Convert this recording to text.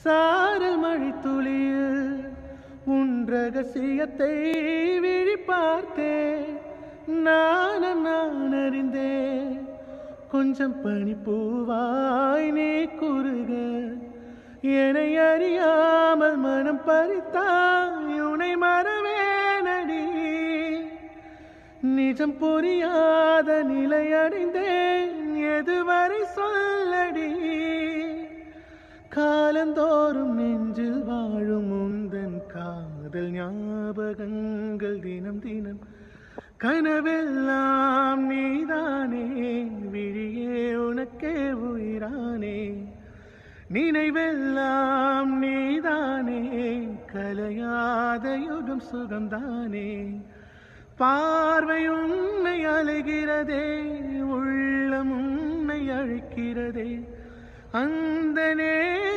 சாரல் மழை துளியில் உன் ரகசியத்தை விழி பார்த்தேன் நான் நான் அறிந்தேன் கொஞ்சம் பனிப்பூவாய் நீ குறுக என்னை அறியாமல் மனம் பறித்தாய் உனை மறவேனடி நிஜம் புரியாத நிலை அடைந்தேன் எதுவரை சொல்லடி காலந்தோறும் நெஞ்சில் வாழும் உந்தன் காதல் ஞாபகங்கள் தினம் தினம் கனவெல்லாம் நீதானே விழியே உனக்கே உயிரானே நினைவெல்லாம் நீதானே கலையாத யுகம் சுகம்தானே பார்வை உன்னை அழைகிறதே உள்ளம் உன்னை அழைக்கிறதே அந்த நேரம்